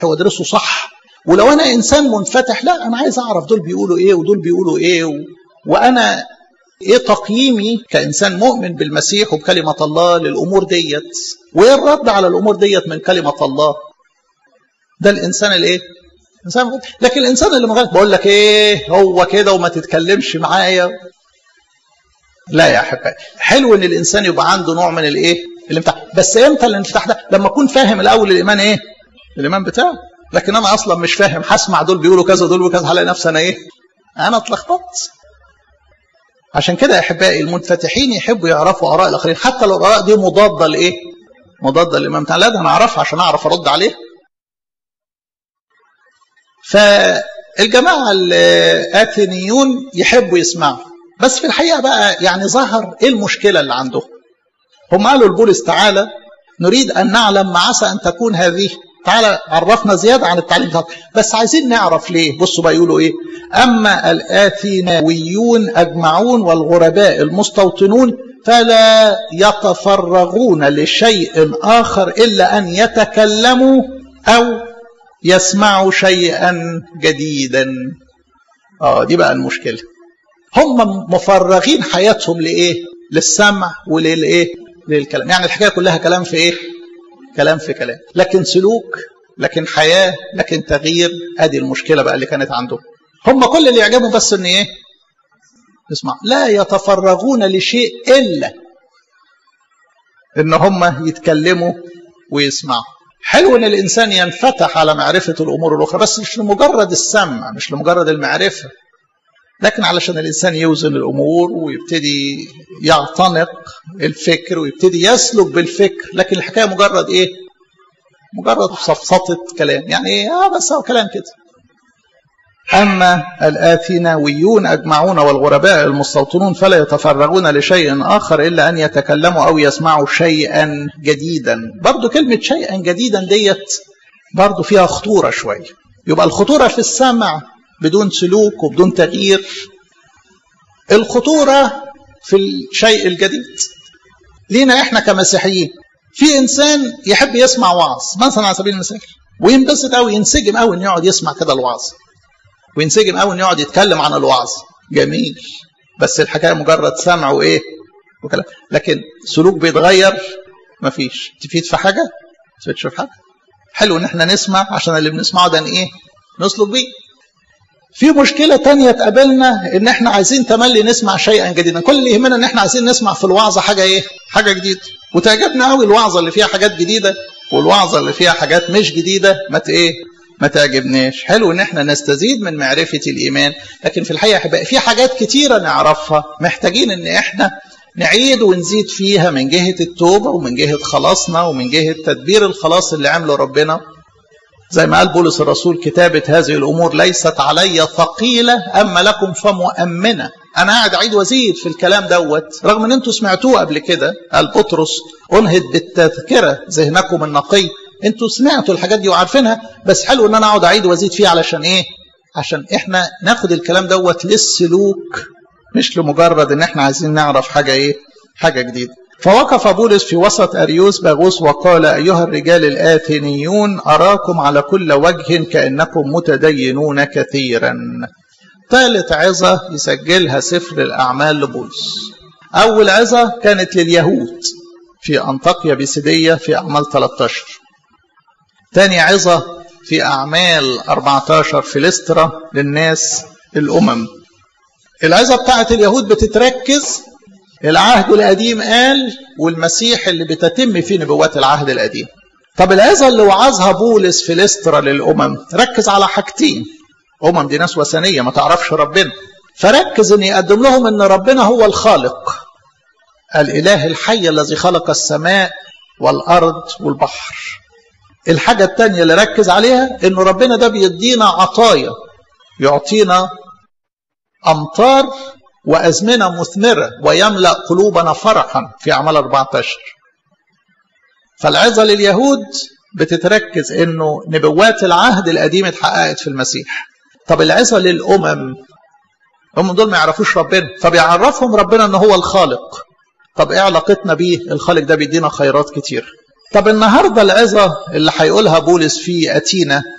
وادرسه صح ولو انا انسان منفتح لا انا عايز اعرف دول بيقولوا ايه ودول بيقولوا ايه و... وانا ايه تقييمي كانسان مؤمن بالمسيح وبكلمه الله للامور ديت وايه الرد على الامور ديت من كلمه الله ده الانسان الايه انسان لكن الانسان اللي مغلق بقول لك ايه هو كده وما تتكلمش معايا لا يا احبائي حلو ان الانسان يبقى عنده نوع من الايه الانفتاح بس امتى الانفتاح ده لما اكون فاهم الاول الايمان ايه الايمان بتاعه لكن انا اصلا مش فاهم هسمع دول بيقولوا كذا دول وكذا هلاقي نفسي انا ايه انا اتلخبطت عشان كده يا احبائي المنفتحين يحبوا يعرفوا اراء الاخرين حتى لو الاراء دي مضاده لايه مضاده للامام بتاعنا لا ده انا اعرفها عشان اعرف ارد عليه فالجماعه الاتينيون يحبوا يسمعوا بس في الحقيقه بقى يعني ظهر ايه المشكله اللي عندهم هم قالوا لبولس تعالى نريد ان نعلم ما عسى ان تكون هذه تعالى عرفنا زياده عن التعليم بتاعك بس عايزين نعرف ليه بصوا بقى يقولوا ايه اما الاثيناويون اجمعون والغرباء المستوطنون فلا يتفرغون لشيء اخر الا ان يتكلموا او يسمعوا شيئا جديدا اه دي بقى المشكله هم مفرغين حياتهم لايه للسمع وللايه للكلام يعني الحكايه كلها كلام في ايه كلام في كلام لكن سلوك لكن حياه لكن تغيير ادي المشكله بقى اللي كانت عندهم هم كل اللي يعجبهم بس ان ايه اسمع لا يتفرغون لشيء الا ان هم يتكلموا ويسمعوا حلو ان الانسان ينفتح على معرفه الامور الاخرى بس مش لمجرد السمع مش لمجرد المعرفه لكن علشان الانسان يوزن الامور ويبتدي يعتنق الفكر ويبتدي يسلك بالفكر لكن الحكايه مجرد ايه مجرد صفصطه كلام يعني ايه اه بس هو كلام كده أما الآثيناويون أجمعون والغرباء المستوطنون فلا يتفرغون لشيء آخر إلا أن يتكلموا أو يسمعوا شيئا جديدا برضو كلمة شيئا جديدا ديت برضو فيها خطورة شوية يبقى الخطورة في السمع بدون سلوك وبدون تغيير الخطورة في الشيء الجديد لينا احنا كمسيحيين في انسان يحب يسمع وعظ مثلا على سبيل المثال وينبسط قوي ينسجم قوي انه يقعد يسمع كده الوعظ وينسجم قوي انه يقعد يتكلم عن الوعظ جميل بس الحكايه مجرد سمع وايه وكلام لكن سلوك بيتغير مفيش تفيد في حاجه تفيدش في حاجه حلو ان احنا نسمع عشان اللي بنسمعه ده ايه نسلك بيه في مشكله تانية تقابلنا ان احنا عايزين تملي نسمع شيئا جديدا كل اللي يهمنا ان احنا عايزين نسمع في الوعظه حاجه ايه حاجه جديده وتعجبنا قوي الوعظه اللي فيها حاجات جديده والوعظه اللي فيها حاجات مش جديده ما ايه ما تعجبناش حلو ان احنا نستزيد من معرفه الايمان لكن في الحقيقه هيبقى في حاجات كتيره نعرفها محتاجين ان احنا نعيد ونزيد فيها من جهه التوبه ومن جهه خلاصنا ومن جهه تدبير الخلاص اللي عمله ربنا زي ما قال بولس الرسول كتابة هذه الأمور ليست علي ثقيلة أما لكم فمؤمنة أنا قاعد أعيد وأزيد في الكلام دوت رغم أن أنتوا سمعتوه قبل كده قال بطرس أنهد بالتذكرة ذهنكم النقي أنتوا سمعتوا الحاجات دي وعارفينها بس حلو أن أنا أقعد أعيد وأزيد فيه علشان إيه عشان إحنا ناخد الكلام دوت للسلوك مش لمجرد أن إحنا عايزين نعرف حاجة إيه حاجة جديدة فوقف بولس في وسط أريوس باغوس وقال أيها الرجال الآثنيون أراكم على كل وجه كأنكم متدينون كثيرا ثالث عظة يسجلها سفر الأعمال لبولس أول عظة كانت لليهود في أنطاكيا بيسيدية في أعمال 13 ثاني عظة في أعمال 14 في لسترا للناس الأمم العظة بتاعت اليهود بتتركز العهد القديم قال والمسيح اللي بتتم فيه نبوات العهد القديم طب العظة اللي وعظها بولس في لسترا للأمم ركز على حاجتين أمم دي ناس وثنية ما تعرفش ربنا فركز ان يقدم لهم ان ربنا هو الخالق الاله الحي الذي خلق السماء والارض والبحر الحاجة التانية اللي ركز عليها ان ربنا ده بيدينا عطايا يعطينا امطار وأزمنة مثمرة ويملأ قلوبنا فرحا في أعمال 14 فالعظة لليهود بتتركز انه نبوات العهد القديم اتحققت في المسيح طب العظة للأمم هم دول ما يعرفوش ربنا فبيعرفهم ربنا ان هو الخالق طب ايه علاقتنا بيه الخالق ده بيدينا خيرات كتير طب النهارده العظه اللي هيقولها بولس في اتينا